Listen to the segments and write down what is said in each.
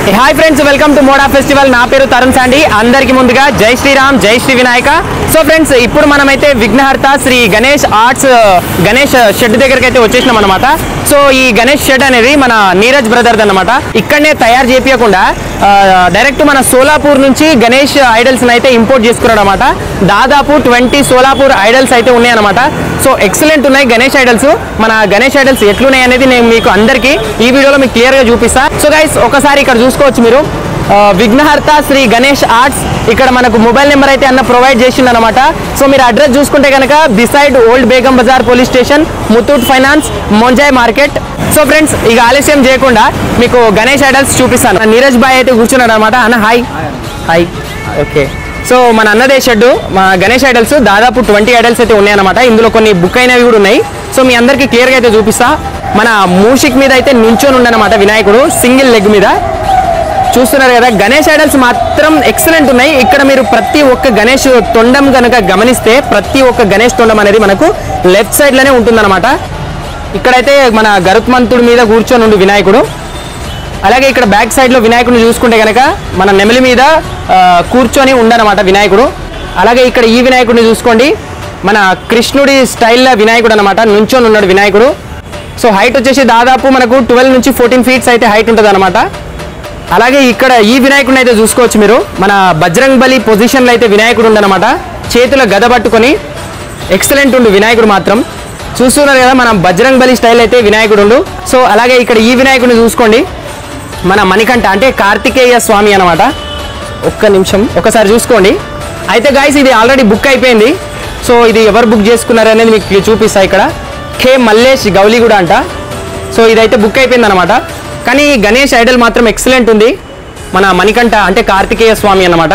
hi friends welcome to Moda festival నా పేరు తరుణ్ సాండి అందరికి ముందుగా జై శ్రీరామ్ జై శ్రీ వినాయక సో ఫ్రెండ్స్ ఇప్పుడు మనమైతే విఘ్నహర్త శ్రీ గణేష్ ఆర్ట్స్ గణేష్ షెడ్ దగ్గరికి అయితే వచ్చేసినాం అనమాట సో ఈ గణేష్ షెడ్ అనేది మన నీరజ్ బ్రదర్ది అనమాట ఇక్కడనే తయారు చేపించకుండా డైరెక్ట్ మన సోలాపూర్ నుంచి గణేష్ ఐడల్స్ అయితే ఇంపోర్ట్ చేసుకున్నాడు అనమాట దాదాపు ట్వంటీ సోలాపూర్ ఐడల్స్ అయితే ఉన్నాయన్నమాట సో ఎక్సలెంట్ ఉన్నాయి గణేష్ ఐడల్స్ మన గణేష్ ఐడల్స్ ఎట్లున్నాయి అనేది నేను మీకు అందరికీ ఈ వీడియోలో మీకు క్లియర్ గా చూపిస్తా సో గైస్ ఒకసారి ఇక్కడ చూసుకోవచ్చు మీరు ఆ, విఘ్నహర్త శ్రీ గణేష్ ఆర్ట్స్ ఇక్కడ మనకు మొబైల్ నెంబర్ అయితే అన్న ప్రొవైడ్ చేసింది అనమాట సో మీరు అడ్రస్ చూసుకుంటే కనుక beside old Begum Bazar police station Muthoot finance మొంజాయ్ మార్కెట్ సో ఫ్రెండ్స్ ఇక ఆలస్యం చేయకుండా మీకు గణేష్ ఐడల్స్ చూపిస్తాను నీరజ్ బాయ్ అయితే కూర్చున్నాడు అనమాట అన్న హాయ్ హాయ్ ఓకే సో మన అన్నదే షెడ్ మా గణేష్ ఐడల్స్ దాదాపు ట్వంటీ ఐడల్స్ అయితే ఉన్నాయన్నమాట ఇందులో కొన్ని బుక్ అయినవి కూడా ఉన్నాయి సో మీ అందరికీ క్లియర్గా అయితే చూపిస్తా మన మూషిక్ మీద అయితే నించొని ఉండనమాట వినాయకుడు సింగిల్ లెగ్ మీద చూస్తున్నారు కదా గణేష్ ఐడల్స్ మాత్రం ఎక్సలెంట్ ఉన్నాయి ఇక్కడ మీరు ప్రతి ఒక్క గణేష్ తొండం కనుక గమనిస్తే ప్రతి ఒక్క గణేష్ తొండం అనేది మనకు లెఫ్ట్ సైడ్ లోనే ఉంటుందన్నమాట ఇక్కడైతే మన గరుత్మంతుడి మీద కూర్చొని ఉండు వినాయకుడు అలాగే ఇక్కడ బ్యాక్ సైడ్ లో వినాయకుడిని చూసుకుంటే కనుక మన నెమలి మీద ఆ, కూర్చొని ఉండనమాట వినాయకుడు అలాగే ఇక్కడ ఈ వినాయకుడిని చూసుకోండి మన కృష్ణుడి స్టైల్లో వినాయకుడు అనమాట నుంచొని ఉన్నాడు వినాయకుడు సో హైట్ వచ్చేసి దాదాపు మనకు ట్వెల్వ్ నుంచి ఫోర్టీన్ ఫీట్స్ అయితే హైట్ ఉంటుంది అలాగే ఇక్కడ ఈ వినాయకుడిని అయితే చూసుకోవచ్చు మీరు మన బజరంగ్ బలి పొజిషన్లో అయితే వినాయకుడు ఉండనమాట చేతుల గద పట్టుకొని ఎక్సలెంట్ ఉండు వినాయకుడు మాత్రం చూస్తున్నారు కదా మన బజరంగ్ బలి స్టైల్ అయితే వినాయకుడు ఉండు సో అలాగే ఇక్కడ ఈ వినాయకుడిని చూసుకోండి మన మణికంఠ అంటే కార్తికేయ స్వామి అనమాట ఒక్క నిమిషం ఒకసారి చూసుకోండి అయితే గాయస్ ఇది ఆల్రెడీ బుక్ అయిపోయింది సో ఇది ఎవరు బుక్ చేసుకున్నారు అనేది మీకు చూపిస్తా ఇక్కడ కే మల్లేష్ గౌలిగూడ అంట సో ఇదైతే బుక్ అయిపోయింది అనమాట కానీ గణేష్ ఐడల్ మాత్రం ఎక్సలెంట్ ఉంది మన మణికంఠ అంటే కార్తికేయ స్వామి అన్నమాట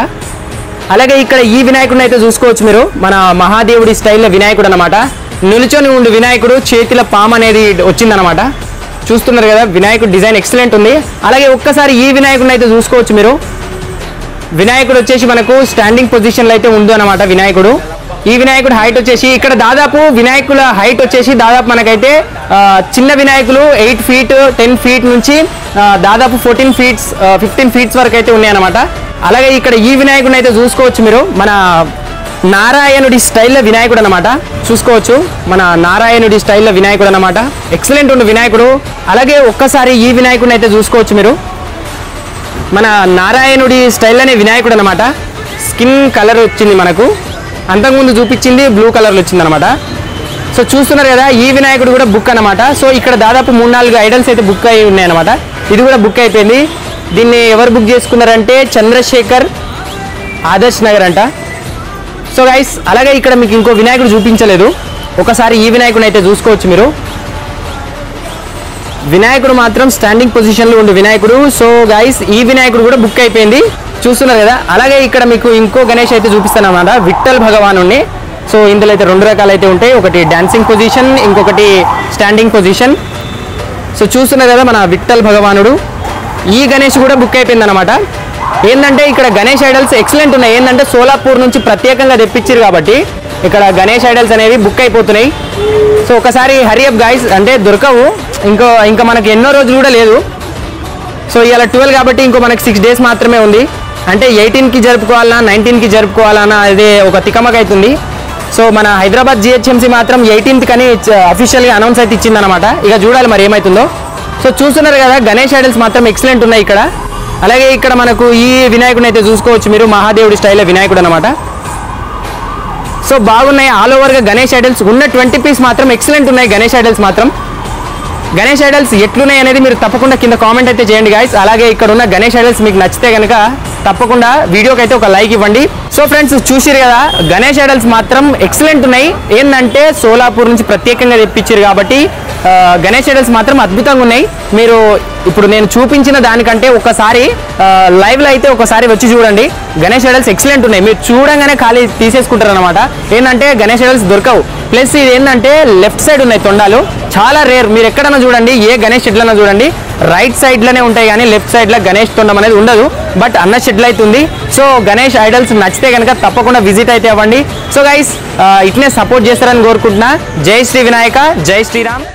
అలాగే ఇక్కడ ఈ వినాయకుడిని అయితే చూసుకోవచ్చు మీరు మన మహాదేవుడి స్టైల్లో వినాయకుడు అనమాట నిలుచొని ఉండి వినాయకుడు చేతిలో పాము అనేది వచ్చిందనమాట చూస్తున్నారు కదా వినాయకుడు డిజైన్ ఎక్సలెంట్ ఉంది అలాగే ఒక్కసారి ఈ వినాయకుడిని అయితే చూసుకోవచ్చు మీరు వినాయకుడు వచ్చేసి మనకు స్టాండింగ్ పొజిషన్లో అయితే ఉంది అనమాట వినాయకుడు ఈ వినాయకుడు హైట్ వచ్చేసి ఇక్కడ దాదాపు వినాయకుల హైట్ వచ్చేసి దాదాపు మనకైతే ఆ, చిన్న వినాయకులు ఎయిట్ ఫీట్ టెన్ ఫీట్ నుంచి ఆ, దాదాపు ఫోర్టీన్ ఫీట్స్ ఫిఫ్టీన్ ఫీట్స్ వరకు అయితే ఉన్నాయన్నమాట అలాగే ఇక్కడ ఈ వినాయకుడిని అయితే చూసుకోవచ్చు మీరు మన నారాయణుడి స్టైల్లో వినాయకుడు అనమాట చూసుకోవచ్చు మన నారాయణుడి స్టైల్లో వినాయకుడు అనమాట ఎక్సలెంట్ ఉండు వినాయకుడు అలాగే ఒక్కసారి ఈ వినాయకుడిని అయితే చూసుకోవచ్చు మీరు మన నారాయణుడి స్టైల్లోనే వినాయకుడు అనమాట స్కిన్ కలర్ వచ్చింది మనకు అంతకుముందు చూపించింది బ్లూ కలర్లో వచ్చింది అనమాట సో చూస్తున్నారు కదా ఈ వినాయకుడు కూడా బుక్ అనమాట సో ఇక్కడ దాదాపు మూడు నాలుగు ఐడల్స్ అయితే బుక్ అయి ఉన్నాయి అనమాట ఇది కూడా బుక్ అయిపోయింది దీన్ని ఎవరు బుక్ చేసుకున్నారంటే చంద్రశేఖర్ ఆదర్శ్ నగర్ అంట సో గైస్ అలాగే ఇక్కడ మీకు ఇంకో వినాయకుడు చూపించలేదు ఒకసారి ఈ వినాయకుడిని అయితే చూసుకోవచ్చు మీరు వినాయకుడు మాత్రం స్టాండింగ్ పొజిషన్లో ఉండే వినాయకుడు సో గైస్ ఈ వినాయకుడు కూడా బుక్ అయిపోయింది చూస్తున్నారు కదా అలాగే ఇక్కడ మీకు ఇంకో గణేష్ అయితే చూపిస్తాను అన్నమాట విఠల్ భగవాను సో ఇందులో అయితే రెండు రకాలు అయితే ఉంటాయి ఒకటి డాన్సింగ్ పొజిషన్ ఇంకొకటి స్టాండింగ్ పొజిషన్ సో చూస్తున్నారు కదా మన విఠల్ భగవానుడు ఈ గణేష్ కూడా బుక్ అయిపోయింది అనమాట ఏంటంటే ఇక్కడ గణేష్ ఐడల్స్ ఎక్సలెంట్ ఉన్నాయి ఏంటంటే సోలాపూర్ నుంచి ప్రత్యేకంగా తెప్పించారు కాబట్టి ఇక్కడ గణేష్ ఐడల్స్ అనేవి బుక్ అయిపోతున్నాయి సో ఒకసారి హరియప్ గాయస్ అంటే దొరకవు ఇంకో ఇంకా మనకి ఎన్నో రోజులు కూడా లేదు సో ఇవాళ ట్వెల్వ్ కాబట్టి ఇంకో మనకి సిక్స్ డేస్ మాత్రమే ఉంది అంటే ఎయిటీన్కి జరుపుకోవాలన్నా నైన్టీన్కి జరుపుకోవాలన్నా అదే ఒక తికమక అవుతుంది సో మన హైదరాబాద్ జిహెచ్ఎంసీ మాత్రం ఎయిటీన్త్ కని అఫీషియల్గా అనౌన్స్ అయితే ఇచ్చిందనమాట ఇక చూడాలి మరి ఏమవుతుందో సో చూస్తున్నారు కదా గణేష్ ఐడల్స్ మాత్రం ఎక్సలెంట్ ఉన్నాయి ఇక్కడ అలాగే ఇక్కడ మనకు ఈ వినాయకుడిని అయితే చూసుకోవచ్చు మీరు మహాదేవుడి స్టైల్లో వినాయకుడు అనమాట సో బాగున్నాయి ఆల్ ఓవర్గా గణేష్ ఐడల్స్ ఉన్న ట్వంటీ పీస్ మాత్రం ఎక్సలెంట్ ఉన్నాయి గణేష్ ఐడల్స్ మాత్రం గణేష్ ఐడల్స్ ఎట్లున్నాయి అనేది మీరు తప్పకుండా కింద కామెంట్ అయితే చేయండి గాయస్ అలాగే ఇక్కడ ఉన్న గణేష్ ఐడల్స్ మీకు నచ్చితే కనుక తప్పకుండా వీడియోకి అయితే ఒక లైక్ ఇవ్వండి సో ఫ్రెండ్స్ చూసిరు కదా గణేష్ ఐడల్స్ మాత్రం ఎక్సలెంట్ ఉన్నాయి ఏంటంటే సోలాపూర్ నుంచి ప్రత్యేకంగా తెప్పించారు కాబట్టి ఆ, గణేష్ ఐడల్స్ మాత్రం అద్భుతంగా ఉన్నాయి మీరు ఇప్పుడు నేను చూపించిన దానికంటే ఒకసారి లైవ్లో అయితే ఒకసారి వచ్చి చూడండి గణేష్ ఐడల్స్ ఎక్సలెంట్ ఉన్నాయి మీరు చూడంగానే ఖాళీ తీసేసుకుంటారు అనమాట ఏంటంటే గణేష్ ఐడల్స్ దొరకవు ప్లస్ ఇది ఏంటంటే లెఫ్ట్ సైడ్ ఉన్నాయి తొండాలు చాలా రేర్ మీరు ఎక్కడన్నా చూడండి ఏ గణేష్ షెడ్లన్నా చూడండి రైట్ సైడ్ లోనే ఉంటాయి కానీ లెఫ్ట్ సైడ్ లో గణేష్ తొండం అనేది ఉండదు బట్ అన్న షెడ్లు అయితే ఉంది సో గణేష్ ఐడల్స్ నచ్చితే కనుక తప్పకుండా విజిట్ అయితే అవ్వండి సో గైస్ ఇట్నే సపోర్ట్ చేస్తారని కోరుకుంటున్నా జై శ్రీ వినాయక జై శ్రీరామ్